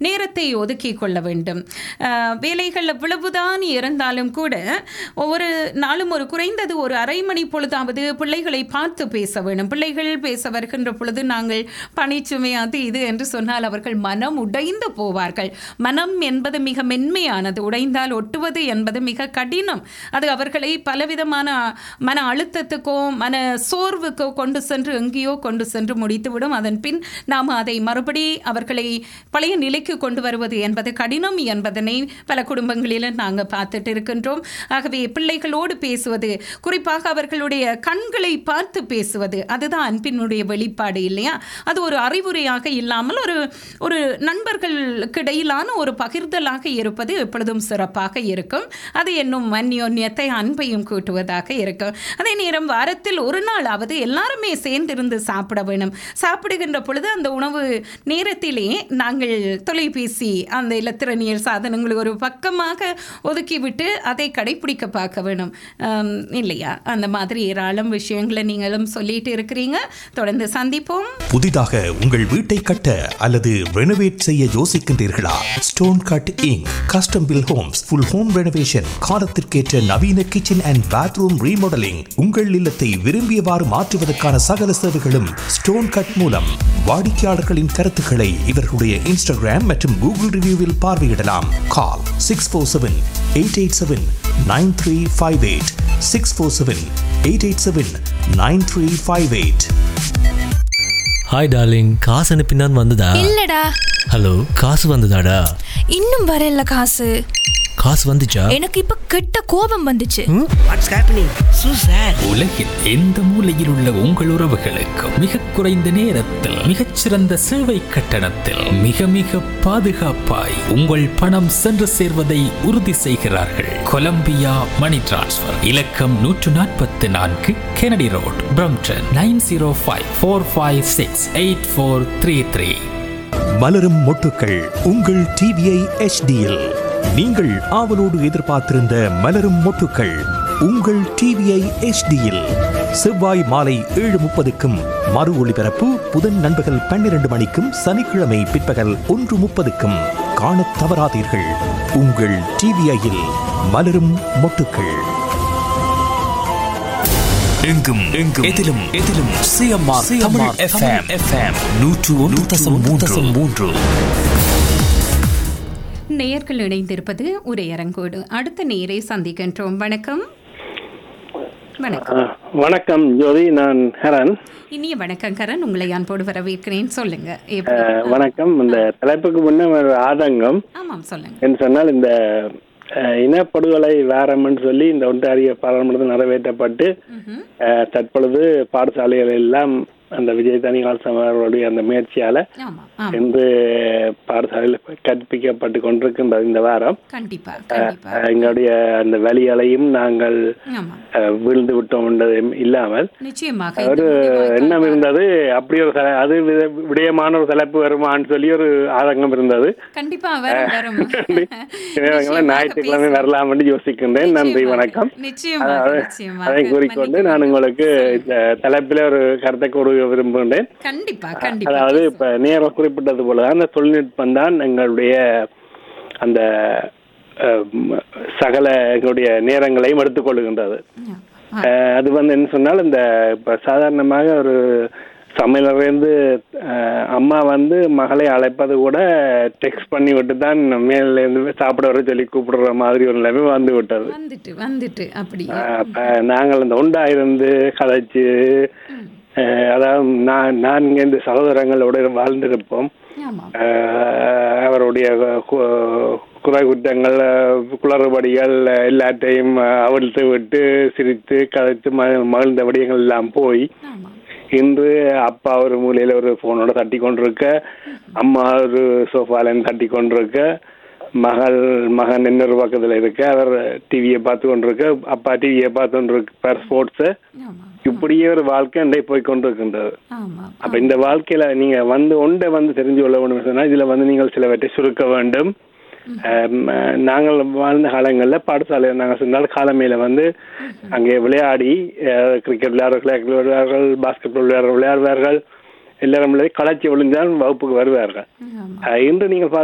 நேரத்தை ஒதுக்கி கொள்ள வேண்டும் அஹ், வேலைகள் எவ்வளவுதான் இருந்தாலும் கூட ஒவ்வொரு நாளும் ஒரு குறைந்தது ஒரு அரை மணி பொழுதாவது பிள்ளைகளை பார்த்து பேச வேண்டும் பிள்ளைகள் பேச வருகின்ற பொழுது நாங்கள் பணிச்சுமை அது இது என்று சொன்னால் அவர்கள் மனம் உடைந்து போவார்கள் மனம் என்பது மிக மென்மையானது உடைந்தால் ஒட்டுவது என்பது மிக கடினம் அது அவர்களை பலவிதமான மன அழுத்தத்துக்கோ மன சோர்வுக்கோ கொண்டு சென்று எங்கேயோ கொண்டு சென்று முடித்துவிடும் அதன் பின் நாம் அதை மறுபடி அவர்களை பழைய நிலைக்கு கொண்டு வருவது என்பது கடினம் என்பதனை பல குடும்பங்களில் நாங்கள் பார்த்துட்டு இருக்கின்றோம் ஆகவே பிள்ளைகளோடு பேசுவது குறிப்பாக அவர்களுடைய கண்களை பார்த்து பேசுவது அதுதான் அன்பினுடைய வெளிப்பாடு இல்லையா அது ஒரு அறிவுரையாக இல்லாமல் ஒரு ஒரு நண்பர்களுக்கு இடையிலான ஒரு பகிர்தலாக இருப்பது எப்பொழுதும் சிறப்பாக இருக்கும் அது என்னும் அந்யோன்யத்தை அன்பையும் கூட்டுவதாக இருக்கும் அதே நேரம் வாரத்தில் ஒரு நாளாவது எல்லாருமே சேர்ந்திருந்து சாப்பிட வேணும் சாப்பிடுகின்ற பொழுது அந்த உணவு நேரத்திலே நாங்கள் தொலைபேசி அந்த இலத்திரனியல் சாதனங்களை ஒரு பக்கமாக ஒதுக்கிவிட்டு அதை கடைப்பிடிக்க பார்க்க வேணும் ஆம், இல்லையா அந்த மாதிரி ஏராளம் விஷயங்களை நீங்களும் சொல்லிட்டு இருக்கிறீங்க தொடர்ந்து சந்திப்போம் புதிதாக உங்கள் வீட்டை கட்ட அல்லது ரெனோவேட் செய்ய யோசிக்கின்றீர்களா Stone Cut Inc custom built homes full home renovation காலத்திற்கேற்ற நவீன கிச்சன் அண்ட் பாத்ரூம் ரீமாடலிங் உங்கள் இல்லத்தை விரும்பியவாறு மாற்றுவதற்கான சகல சேவைகளும் ஸ்டோன் கட் மூலம் வாடிக்கையாளர்களின் கருத்துக்களை இவர்களுடைய இன்ஸ்டாகிராம் மற்றும் கூகுள் ரிவ்யூவில் பார்வையிடலாம் call six four seven eight eight seven nine three five eight six four seven eight eight seven nine three five eight hi darling காசு அனுப்பினான் வந்ததா இல்லடா ஹலோ காசு வந்ததாடா இன்னும் வரல காசு காசு வந்துச்சா எனக்கு இப்ப கெட்ட கோபம் வந்துச்சு வாட்ஸ் ஹேப்பனிங் சூ சார் உலகின் எந்த மூலையில் உள்ள உங்கள் உறவுகளுக்கு மிக குறைந்த நேரத்தில் மிகச்சிறந்த சேவை கட்டணத்தில் மிக மிக பாதுகாப்பாய் உங்கள் பணம் சென்று சேர்வதை உறுதி செய்கிறார்கள் கொலம்பியா மணி டிரான்ஸ்ஃபர் இலக்கம் நூற்று நாற்பத்தி நான்கு Kennedy road Brampton nine zero five four five six eight four three three மலரும் மொட்டுக்கள் உங்கள் டிவிஐ எச்டியில் நீங்கள் ஆவலோடு எதிர்பார்த்திருந்த மலரும் மொட்டுக்கள் உங்கள் டிவிஐ எச்டியில் செவ்வாய் மாலை ஏழு முப்பதுக்கும் மறு ஒளிபரப்பு புதன் நண்பகல் பன்னிரண்டு மணிக்கும் சனிக்கிழமை பிற்பகல் ஒன்று முப்பதுக்கும் காணத் தவறாதீர்கள் உங்கள் டிவிஐயில் மலரும் மொட்டுக்கள் எங்கும் எங்கும் எதிலும் எதிலும் சிஎம்ஆர் தமிழ் எஃப்எம் எஃப்எம் நூற்று ஒன்று தசம் மூன்று மூன்று நேயர்கள் இணைந்திருப்பது உரையரங்கோடு அடுத்த நேரை சந்திக்கின்றோம் வணக்கம் வணக்கம் ஆ, வணக்கம் ஜோதி நான் ஹரன் இனிய வணக்கம் கரண் உங்களை அன்போடு வரவேற்கிறேன் சொல்லுங்க ஆ, எப்படி வணக்கம் இந்த தலைப்புக்கு முன்ன ஒரு ஆதங்கம் ஆமாம் சொல்லுங்க என்று சொன்னால் இந்த ஆ, இனப்படுகொலை வாரம்னு சொல்லி இந்த ஒன்றாரிய பாராளுமன்றத்தில் நிறைவேற்றப்பட்டு ஆ, தற்பொழுது பாடசாலைகள் எல்லாம் அந்த விஜய் தனிகால் அவர்களுடைய அந்த முயற்சியால ஆமாம் ஆமாம் இன்று பாடசாலையில் கற்பிக்கப்பட்டு கொண்டிருக்கின்றது இந்த வாரம் கண்டிப்பா ஆ, கண்டிப்பா எங்களுடைய அந்த வலிகளையும் நாங்கள் ஆமாம் ஆ, வீழ்ந்து விட்டோம் என்பதும் இல்லாமல் நிச்சயமாக ஒரு இந்த முடிவாய்க்கால் எண்ணம் இருந்தது அப்படி ஒரு தல- அது வித- விடயமான ஒரு தலைப்பு வருமான்னு சொல்லி ஒரு ஆதங்கம் இருந்தது கண்டிப்பா வரும் வரும் இவங்கெல்லாம் ஞாயிற்றுக்கிழமை வரலாம்னு யோசிக்கின்றேன் நன்றி நிச்சயமாக, வணக்கம் நிச்சயமாக, அதாவது நிச்சயமாக. அதை கூறிக்கொண்டு மன்னிக்க நான் உங்களுக்கு இந்த தலைப்பில் ஒரு கருத்தை கூற விரும்புகின்றேன் கண்டிப்பா கண்டிப்பா அதாவது இப்ப நேரம் குறிப்பிட்டது போல அந்த தொழில்நுட்பம் தான் எங்களுடைய அந்த அஹ், ம- சகல எங்களுடைய நேரங்களையும் எடுத்துக்கொள்கின்றது அஹ், அது வந்து என்ன சொன்னால் இந்த இப்ப சாதாரணமாக ஒரு சமையலறைந்து அஹ், அம்மா வந்து மகளை அழைப்பது கூட டெக்ஸ்ட் பண்ணி விட்டு தான் மேல இருந்து சாப்பிட வர சொல்லி கூப்பிடுற மாதிரி ஒரு நிலைமை வந்து விட்டது வந்துட்டு வந்துட்டு அப்படி அஹ், அப்ப நாங்கள் இந்த உண்டா இருந்து கதைச்சு அஹ், அதாவது நான் நான் இங்க இந்த சகோதரங்களோட வாழ்ந்திருப்போம் ஆமாம் அஹ், அவருடைய கு- குறை குற்றங்கள் குளறுபடிகள் எல்லாத்தையும் அவிழ்த்து விட்டு சிரித்து கதைத்து ம- மகிழ்ந்த விடயங்கள் எல்லாம் போய் ஆமாம் இன்று அப்பா ஒரு மூலையில ஒரு போனோட தட்டி கொண்டிருக்க அம்மா ஒரு சோஃபால தட்டி கொண்டிருக்க மகள் மகன் இன்னொரு பக்கத்துல இருக்க அவர் டிவியை பார்த்து கொண்டிருக்க அப்பா டிவியை பார்த்து கொண்டிருக்க ஸ்போர்ட்ஸ் ஆமாம் இப்படியே ஒரு வாழ்க்கை இன்றை போய் கொண்டிருக்கின்றது ஆமாம் அப்ப இந்த வாழ்க்கையில நீங்க வந்து ஒன்றை வந்து தெரிஞ்சு கொள்ள வேண்டும் சொன்னா இதுல வந்து நீங்கள் சிலவற்றை சுருக்க வேண்டும் ஆம், நாங்கள் வாழ்ந்த காலங்களில் பாடசாலை நாங்கள் சென்றால் காலமையில வந்து அங்கே விளையாடி அஹ், கிரிக்கெட் விளையாடுறவர்கள் விளையாடுவார்கள் பாஸ்கெட் பால் விளையாடுற விளையாடுவார்கள் எல்லாரும் விளையாடி களைச்சி விழுந்தால் வகுப்புக்கு வருவார்கள் ஆமாம் அஹ், இன்று நீங்கள்